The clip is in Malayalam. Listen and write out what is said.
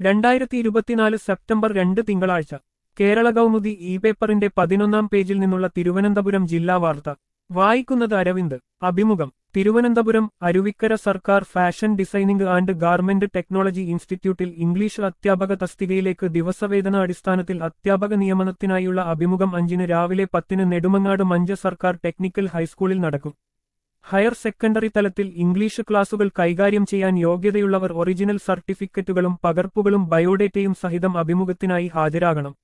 രണ്ടായിരത്തി ഇരുപത്തിനാല് സെപ്റ്റംബർ രണ്ട് തിങ്കളാഴ്ച കേരള കൗമുദി ഇ പേപ്പറിന്റെ പതിനൊന്നാം പേജിൽ നിന്നുള്ള തിരുവനന്തപുരം ജില്ലാ വാർത്ത വായിക്കുന്നത് അരവിന്ദ് അഭിമുഖം തിരുവനന്തപുരം അരുവിക്കര സർക്കാർ fashion designing and garment technology ഇൻസ്റ്റിറ്റ്യൂട്ടിൽ ഇംഗ്ലീഷ് അധ്യാപക തസ്തികയിലേക്ക് ദിവസവേതന അടിസ്ഥാനത്തിൽ അധ്യാപക നിയമനത്തിനായുള്ള അഭിമുഖം അഞ്ചിന് രാവിലെ പത്തിന് നെടുമങ്ങാട് മഞ്ച സർക്കാർ ടെക്നിക്കൽ ഹൈസ്കൂളിൽ നടക്കും ഹയർ സെക്കൻഡറി തലത്തിൽ ഇംഗ്ലീഷ് ക്ലാസുകൾ കൈകാര്യം ചെയ്യാൻ യോഗ്യതയുള്ളവർ ഒറിജിനൽ സർട്ടിഫിക്കറ്റുകളും പകർപ്പുകളും ബയോഡേറ്റയും സഹിതം അഭിമുഖത്തിനായി ഹാജരാകണം